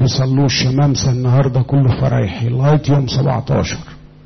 بيصلوش شمامسة النهاردة كله فرايحي لغاية يوم 17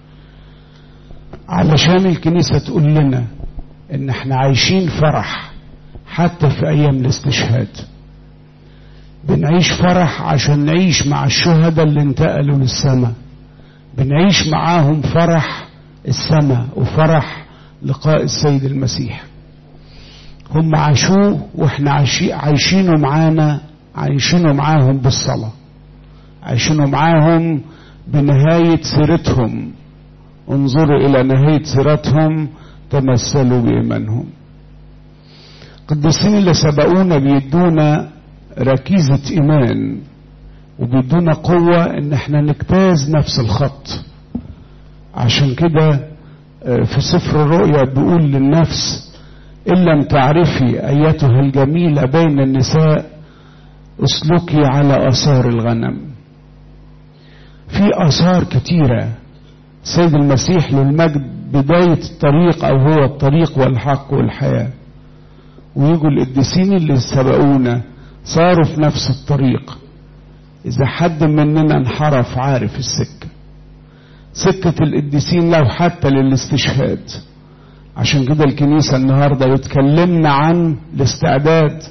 علشان الكنيسة تقول لنا ان احنا عايشين فرح حتى في ايام الاستشهاد بنعيش فرح عشان نعيش مع الشهداء اللي انتقلوا للسماء بنعيش معاهم فرح السماء وفرح لقاء السيد المسيح هم عاشوه واحنا عايشي عايشينه معانا عايشينه معاهم بالصلاة عايشينه معاهم بنهاية سيرتهم انظروا إلى نهاية سيرتهم تمثلوا بإيمانهم القديسين اللي سبقونا بيدونا ركيزة إيمان وبيدونا قوة إن احنا نجتاز نفس الخط عشان كده في سفر الرؤيا بيقول للنفس إن لم تعرفي أيتها الجميلة بين النساء اسلكي على آثار الغنم في آثار كتيرة سيد المسيح للمجد بداية الطريق أو هو الطريق والحق والحياة ويجوا القديسين اللي سبقونا صاروا في نفس الطريق إذا حد مننا انحرف عارف السكة سكة القديسين لو حتى للاستشهاد عشان كده الكنيسة النهاردة بتكلمنا عن الاستعداد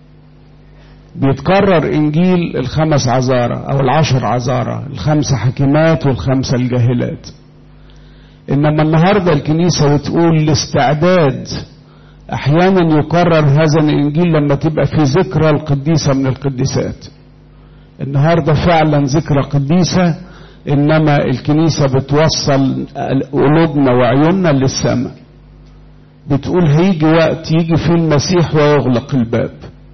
بيتكرر انجيل الخمس عذارة او العشر عذارة الخمسة حكيمات والخمسة الجاهلات انما النهاردة الكنيسة بتقول الاستعداد احيانا يكرر هذا الانجيل لما تبقى في ذكرى القديسة من القديسات النهاردة فعلا ذكرى قديسة انما الكنيسة بتوصل قلوبنا وعيوننا للسماء بتقول هيجي وقت يجي فيه المسيح ويغلق الباب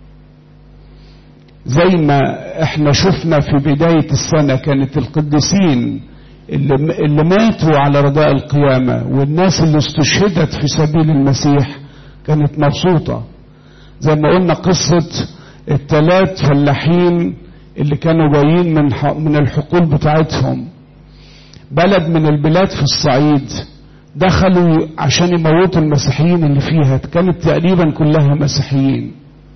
زي ما احنا شفنا في بداية السنة كانت القديسين اللي, اللي ماتوا على رضاء القيامة والناس اللي استشهدت في سبيل المسيح كانت مبسوطة زي ما قلنا قصة الثلاث فلاحين اللي كانوا جايين من من الحقول بتاعتهم بلد من البلاد في الصعيد دخلوا عشان يموتوا المسيحيين اللي فيها كانت تقريبا كلها مسيحيين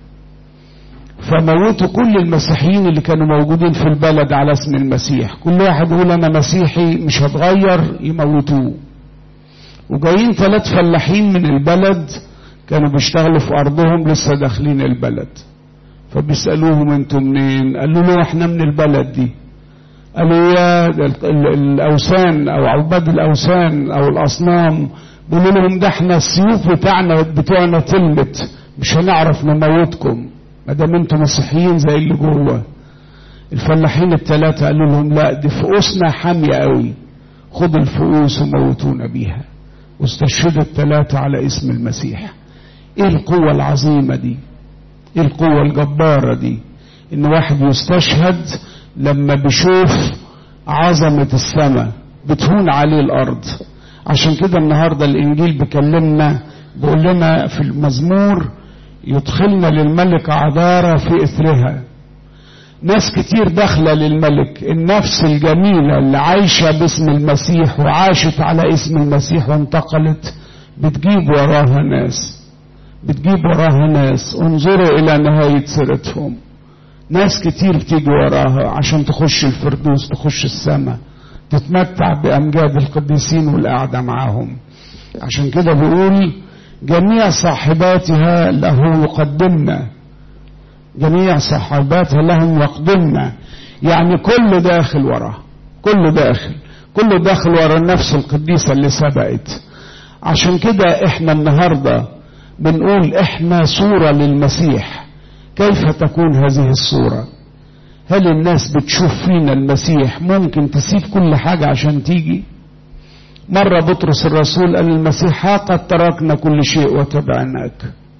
فموتوا كل المسيحيين اللي كانوا موجودين في البلد على اسم المسيح كل واحد يقول انا مسيحي مش هتغير يموتوه وجايين ثلاث فلاحين من البلد كانوا بيشتغلوا في ارضهم لسه داخلين البلد فبيسألوهم انتم منين قالوا له احنا من البلد دي قالوا يا الاوثان او عباد الاوثان او الاصنام بيقولوا لهم ده احنا السيوف بتاعنا بتوعنا تلمت مش هنعرف نموتكم ما دام انتم مسيحيين زي اللي جوه الفلاحين الثلاثه قالوا لهم لا دي فؤوسنا حاميه قوي خدوا الفؤوس وموتونا بيها واستشهدوا الثلاثه على اسم المسيح ايه القوه العظيمه دي ايه القوه الجباره دي ان واحد يستشهد لما بيشوف عظمه السماء بتهون عليه الارض عشان كده النهارده الانجيل بيكلمنا بيقول لنا في المزمور يدخلنا للملك عذارى في اثرها ناس كتير داخله للملك النفس الجميله اللي عايشه باسم المسيح وعاشت على اسم المسيح وانتقلت بتجيب وراها ناس بتجيب وراها ناس انظروا الى نهايه سيرتهم ناس كتير بتيجي وراها عشان تخش الفردوس تخش السماء تتمتع بامجاد القديسين والقعده معاهم عشان كده بيقول جميع صاحباتها له يقدمنا جميع صاحباتها لهم يقدمنا يعني كله داخل وراه كله داخل كله داخل ورا النفس القديسة اللي سبقت عشان كده احنا النهاردة بنقول احنا صورة للمسيح كيف تكون هذه الصورة هل الناس بتشوف فينا المسيح ممكن تسيب كل حاجة عشان تيجي مرة بطرس الرسول قال المسيح ها قد تركنا كل شيء وتبعناك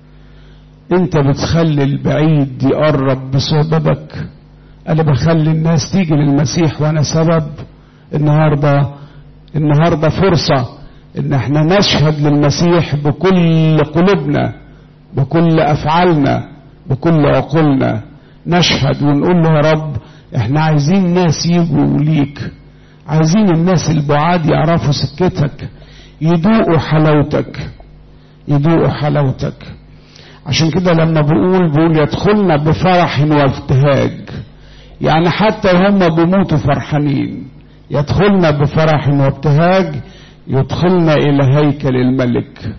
انت بتخلي البعيد يقرب بسببك انا بخلي الناس تيجي للمسيح وانا سبب النهارده النهارده فرصه ان احنا نشهد للمسيح بكل قلوبنا بكل افعالنا بكل عقولنا نشهد ونقول له يا رب احنا عايزين ناس يجوا ليك عايزين الناس البعاد يعرفوا سكتك يدوقوا حلاوتك يدوقوا حلاوتك عشان كده لما بقول بقول يدخلنا بفرح وابتهاج يعني حتى هم بيموتوا فرحانين يدخلنا بفرح وابتهاج يدخلنا إلى هيكل الملك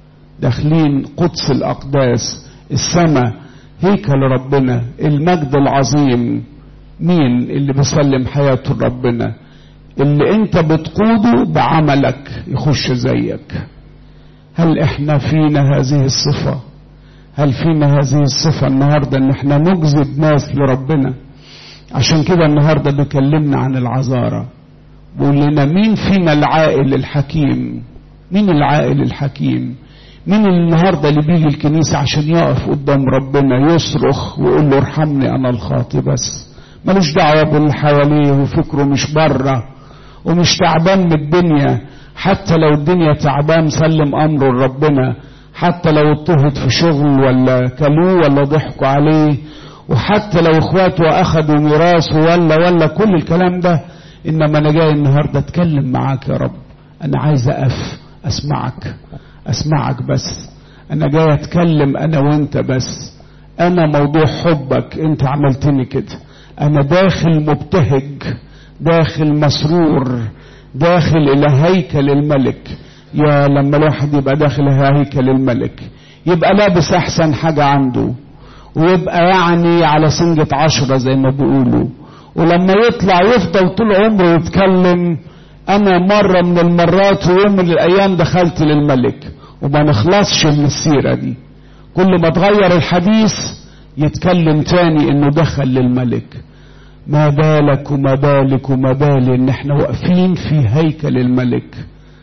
داخلين قدس الأقداس السماء هيكل ربنا المجد العظيم مين اللي بيسلم حياته لربنا اللي انت بتقوده بعملك يخش زيك هل احنا فينا هذه الصفة هل فينا هذه الصفة النهاردة ان احنا نجذب ناس لربنا عشان كده النهاردة بيكلمنا عن العذارة بيقول لنا مين فينا العائل الحكيم مين العائل الحكيم مين النهارده اللي بيجي الكنيسة عشان يقف قدام ربنا يصرخ ويقول له ارحمني انا الخاطي بس ملوش دعوة باللي حواليه وفكره مش بره ومش تعبان من الدنيا حتى لو الدنيا تعبان سلم امره لربنا حتى لو اضطهد في شغل ولا كلوه ولا ضحكوا عليه وحتى لو اخواته اخذوا ميراثه ولا ولا كل الكلام ده انما انا جاي النهارده اتكلم معاك يا رب انا عايز اقف اسمعك اسمعك بس انا جاي اتكلم انا وانت بس انا موضوع حبك انت عملتني كده انا داخل مبتهج داخل مسرور داخل الى هيكل الملك يا لما الواحد يبقى داخل هيكل الملك يبقى لابس احسن حاجة عنده ويبقى يعني على سنجة عشرة زي ما بيقولوا ولما يطلع يفضل طول عمره يتكلم انا مرة من المرات ويوم من الايام دخلت للملك وما نخلصش من السيرة دي كل ما تغير الحديث يتكلم تاني انه دخل للملك ما بالك وما بالك وما بالي ان احنا واقفين في هيكل الملك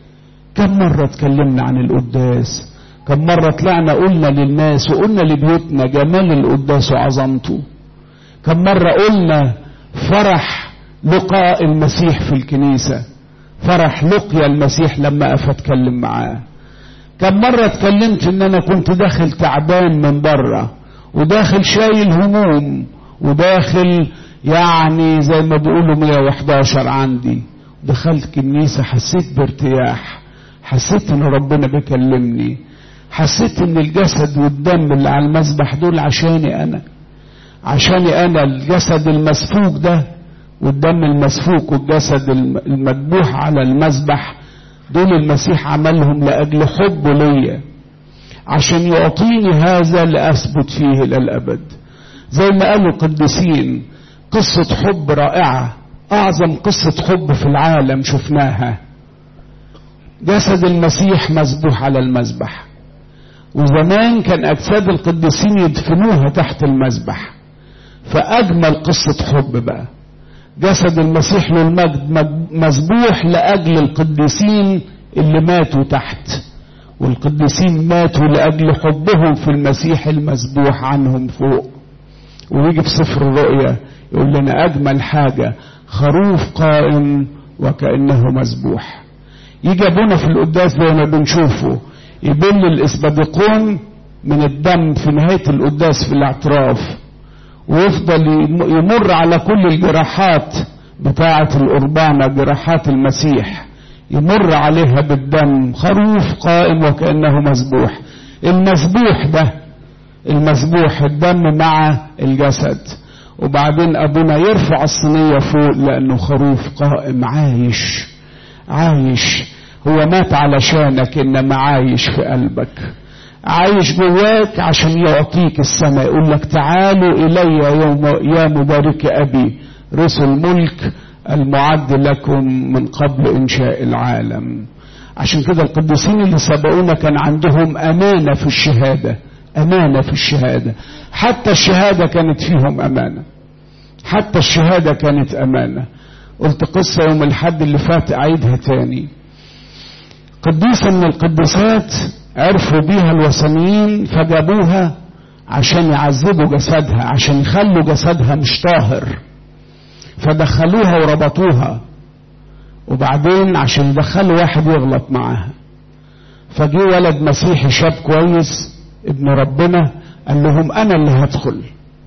كم مرة اتكلمنا عن القداس كم مرة طلعنا قلنا للناس وقلنا لبيوتنا جمال القداس وعظمته كم مرة قلنا فرح لقاء المسيح في الكنيسة فرح لقيا المسيح لما أقف أتكلم معاه كم مرة اتكلمت ان انا كنت داخل تعبان من بره وداخل شايل هموم وداخل يعني زي ما بيقولوا 111 عندي دخلت كنيسة حسيت بارتياح حسيت ان ربنا بيكلمني حسيت ان الجسد والدم اللي على المذبح دول عشاني انا عشاني انا الجسد المسفوك ده والدم المسفوك والجسد المذبوح على المذبح دول المسيح عملهم لأجل حبه ليا عشان يعطيني هذا لأثبت فيه إلى الأبد زي ما قالوا القديسين قصة حب رائعة أعظم قصة حب في العالم شفناها جسد المسيح مذبوح على المذبح وزمان كان أجساد القديسين يدفنوها تحت المذبح فأجمل قصة حب بقى جسد المسيح له المجد مذبوح لأجل القديسين اللي ماتوا تحت والقديسين ماتوا لأجل حبهم في المسيح المذبوح عنهم فوق ويجي في سفر الرؤيا يقول لنا أجمل حاجة خروف قائم وكأنه مذبوح يجي أبونا في القداس زي ما بنشوفه يبل الإسبادقون من الدم في نهاية القداس في الاعتراف ويفضل يمر على كل الجراحات بتاعة القربانة جراحات المسيح يمر عليها بالدم خروف قائم وكأنه مذبوح المذبوح ده المذبوح الدم مع الجسد وبعدين أبونا يرفع الصينية فوق لأنه خروف قائم عايش عايش هو مات علشانك إنما عايش في قلبك عايش جواك عشان يعطيك السماء يقول لك تعالوا إلي يوم يا مبارك أبي رسل ملك المعد لكم من قبل إنشاء العالم عشان كده القديسين اللي سبقونا كان عندهم أمانة في الشهادة أمانة في الشهادة حتى الشهادة كانت فيهم أمانة حتى الشهادة كانت أمانة قلت قصة يوم الحد اللي فات أعيدها تاني قديسة من القديسات عرفوا بيها الوثنيين فجابوها عشان يعذبوا جسدها عشان يخلوا جسدها مش طاهر فدخلوها وربطوها وبعدين عشان يدخلوا واحد يغلط معاها فجي ولد مسيحي شاب كويس ابن ربنا قال لهم انا اللي هدخل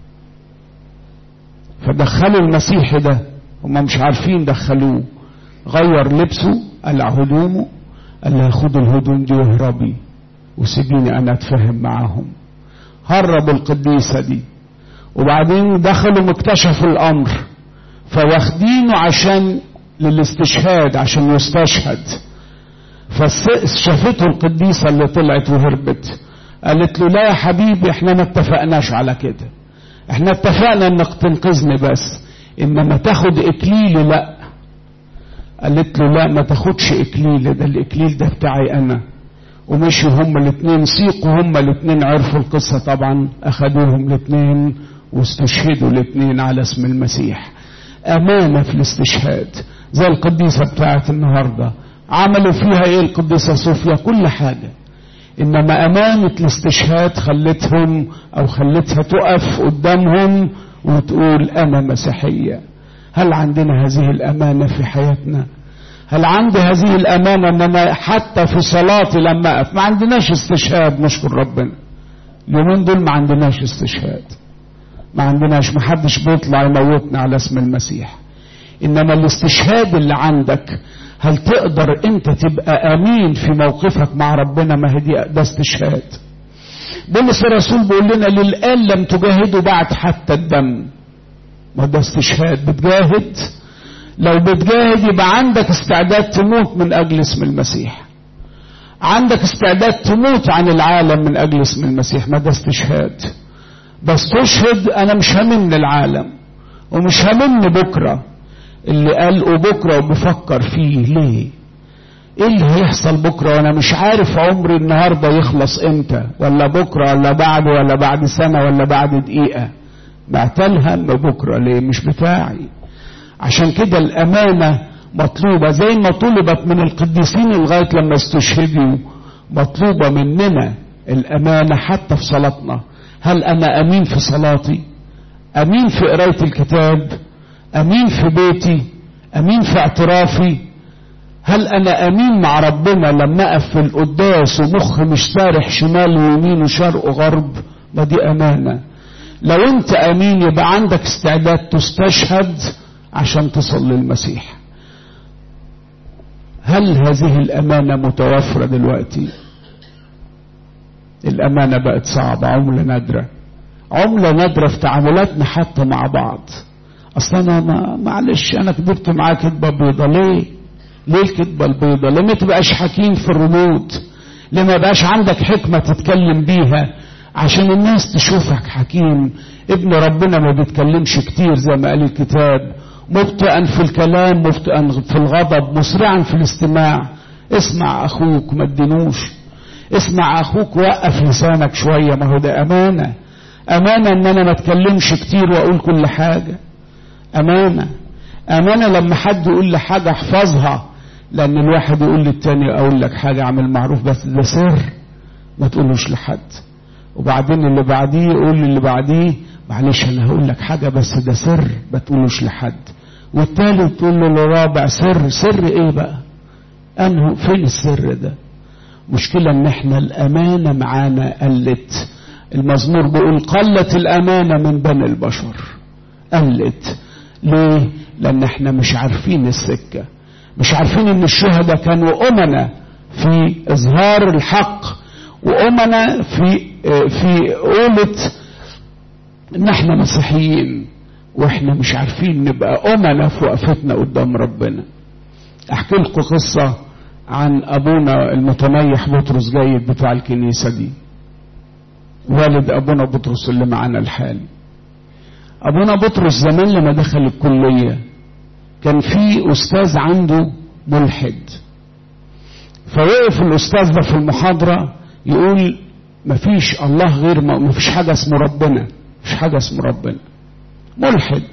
فدخلوا المسيحي ده هم مش عارفين دخلوه غير لبسه قلع هدومه قال لها خدوا الهدوم دي واهربي وسيبيني انا اتفاهم معاهم هربوا القديسة دي وبعدين دخلوا مكتشفوا الامر فواخدينه عشان للاستشهاد عشان يستشهد فشافته القديسة اللي طلعت وهربت قالت له لا يا حبيبي احنا ما اتفقناش على كده احنا اتفقنا انك تنقذني بس انما تاخد اكليلي لا قالت له لا ما تاخدش اكليلي ده الاكليل ده بتاعي انا ومشوا هما الاثنين سيقوا هما الاثنين عرفوا القصة طبعا اخدوهم الاثنين واستشهدوا الاثنين على اسم المسيح امانة في الاستشهاد زي القديسة بتاعت النهاردة عملوا فيها ايه القديسة صوفيا كل حاجة انما امانة الاستشهاد خلتهم او خلتها تقف قدامهم وتقول انا مسيحية هل عندنا هذه الامانة في حياتنا هل عندي هذه الامانة ان انا حتى في صلاتي لما اقف ما عندناش استشهاد نشكر ربنا اليومين دول ما عندناش استشهاد ما عندناش ما حدش بيطلع يموتنا على اسم المسيح انما الاستشهاد اللي عندك هل تقدر انت تبقى امين في موقفك مع ربنا ما هي دي ده استشهاد بولس الرسول بيقول لنا للان لم تجاهدوا بعد حتى الدم ما ده استشهاد بتجاهد لو بتجاهد يبقى عندك استعداد تموت من اجل اسم المسيح عندك استعداد تموت عن العالم من اجل اسم المسيح ما ده استشهاد بس تشهد انا مش همن العالم ومش همن بكره اللي قال بكره وبفكر فيه ليه ايه اللي هيحصل بكره وانا مش عارف عمري النهارده يخلص امتى ولا بكره ولا بعد ولا بعد سنه ولا بعد دقيقه بعتل هم بكره ليه مش بتاعي عشان كده الامانه مطلوبه زي ما طلبت من القديسين لغايه لما استشهدوا مطلوبه مننا الامانه حتى في صلاتنا هل انا امين في صلاتي امين في قرايه الكتاب امين في بيتي امين في اعترافي هل انا امين مع ربنا لما اقف في القداس ومخي مش سارح شمال ويمين وشرق وغرب ما دي امانه لو انت امين يبقى عندك استعداد تستشهد عشان تصل للمسيح هل هذه الامانه متوفره دلوقتي الامانه بقت صعبه عمله نادره عمله نادره في تعاملاتنا حتى مع بعض اصل انا ما معلش انا كبرت معاه كدبه بيضه ليه ليه الكدبه البيضه ليه ما تبقاش حكيم في الردود ليه ما يبقاش عندك حكمه تتكلم بيها عشان الناس تشوفك حكيم ابن ربنا ما بيتكلمش كتير زي ما قال الكتاب مبطئا في الكلام مبطئا في الغضب مسرعا في الاستماع اسمع اخوك ما تدينوش اسمع اخوك وقف لسانك شويه ما هو ده امانه امانه ان انا ما اتكلمش كتير واقول كل حاجه امانه امانه لما حد يقول لي حاجه احفظها لان الواحد يقول للتاني اقول لك حاجه اعمل معروف بس ده سر ما تقولوش لحد وبعدين اللي بعديه يقول اللي بعديه معلش انا هقول لك حاجه بس ده سر ما تقولوش لحد والتالت تقول له الرابع سر سر ايه بقى انه فين السر ده مشكلة ان احنا الامانة معانا قلت المزمور بيقول قلت الامانة من بني البشر قلت ليه لان احنا مش عارفين السكة مش عارفين ان الشهداء كانوا امنا في اظهار الحق وامنا في في قولة ان احنا مسيحيين واحنا مش عارفين نبقى امنا في وقفتنا قدام ربنا احكي لكم قصه عن ابونا المتنيح بطرس جيد بتاع الكنيسه دي والد ابونا بطرس اللي معانا الحالي ابونا بطرس زمان لما دخل الكليه كان في استاذ عنده ملحد فوقف الاستاذ ده في المحاضره يقول مفيش الله غير ما مفيش حاجه اسمه ربنا مفيش حاجه اسمه ربنا ملحد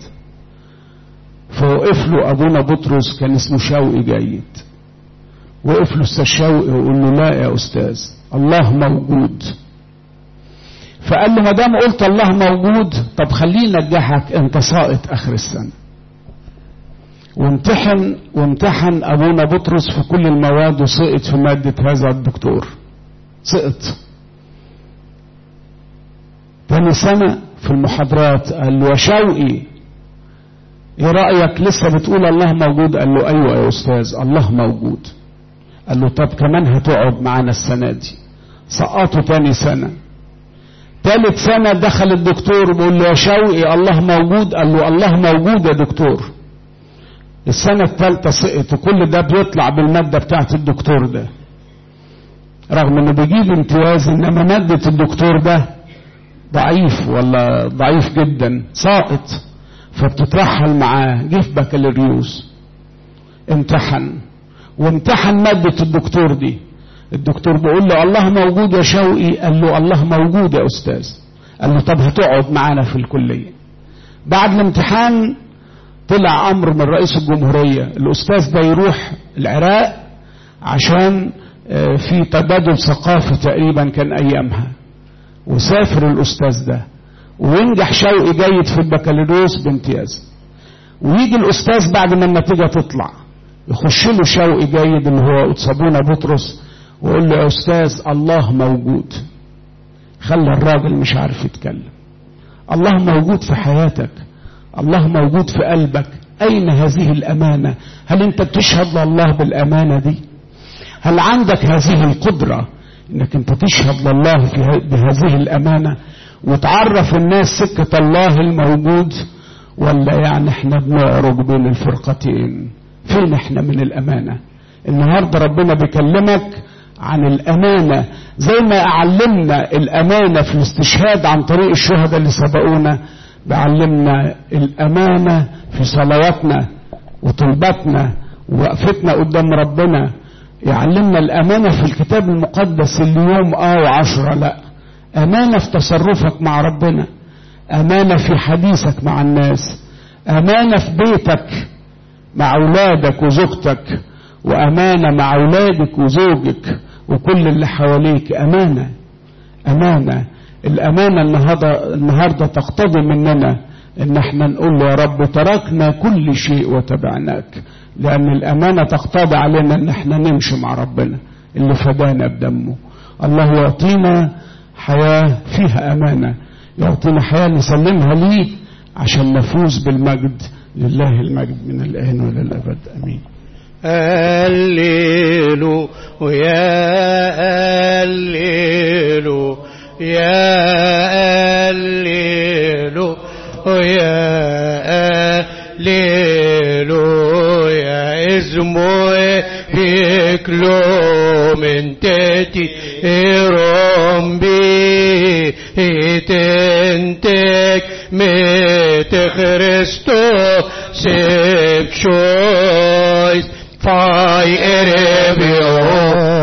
فوقف له ابونا بطرس كان اسمه شوقي جيد وقف له استاذ شوقي ويقول له لا يا استاذ الله موجود فقال له ما دام قلت الله موجود طب خليني انجحك انت ساقط اخر السنه وامتحن وامتحن ابونا بطرس في كل المواد وسقط في ماده هذا الدكتور سقط تاني سنه في المحاضرات قال له يا شوقي ايه رايك لسه بتقول الله موجود قال له ايوه يا استاذ الله موجود قال له طب كمان هتقعد معانا السنه دي سقطوا تاني سنه ثالث سنة دخل الدكتور بيقول له يا شوقي الله موجود قال له الله موجود يا دكتور السنة الثالثة سقط وكل ده بيطلع بالمادة بتاعت الدكتور ده رغم انه بيجيب امتياز انما مادة الدكتور ده ضعيف ولا ضعيف جدا ساقط فبتترحل معاه جه في بكالوريوس امتحن وامتحن مادة الدكتور دي الدكتور بيقول له الله موجود يا شوقي قال له الله موجود يا أستاذ قال له طب هتقعد معانا في الكلية بعد الامتحان طلع أمر من رئيس الجمهورية الأستاذ ده يروح العراق عشان في تبادل ثقافي تقريبا كان أيامها وسافر الأستاذ ده وينجح شوقي جيد في البكالوريوس بامتياز ويجي الأستاذ بعد ما النتيجة تطلع يخش له شوقي جيد اللي هو صابونة بطرس ويقول له يا أستاذ الله موجود خلى الراجل مش عارف يتكلم الله موجود في حياتك الله موجود في قلبك أين هذه الأمانة هل أنت بتشهد لله بالأمانة دي هل عندك هذه القدرة انك انت تشهد لله في بهذه الامانة وتعرف الناس سكة الله الموجود ولا يعني احنا بنعرج بين الفرقتين فين احنا من الامانة النهاردة ربنا بيكلمك عن الامانة زي ما علمنا الامانة في الاستشهاد عن طريق الشهداء اللي سبقونا بعلمنا الامانة في صلواتنا وطلباتنا ووقفتنا قدام ربنا يعلمنا الأمانة في الكتاب المقدس اليوم آه وعشرة لا أمانة في تصرفك مع ربنا أمانة في حديثك مع الناس أمانة في بيتك مع أولادك وزوجتك وأمانة مع أولادك وزوجك وكل اللي حواليك أمانة أمانة الأمانة النهاردة, النهاردة تقتضي مننا إن احنا نقول له يا رب تركنا كل شيء وتبعناك لأن الأمانة تقتضي علينا إن احنا نمشي مع ربنا اللي فدانا بدمه الله يعطينا حياة فيها أمانة يعطينا حياة نسلمها ليه عشان نفوز بالمجد لله المجد من الآن وإلى الأبد أمين الليل ويا الليل يا الليل ويا الليل يا اسمه بيكلو من تاتي رمبي تنتك مت خريستو سيب شويس فاي اربيو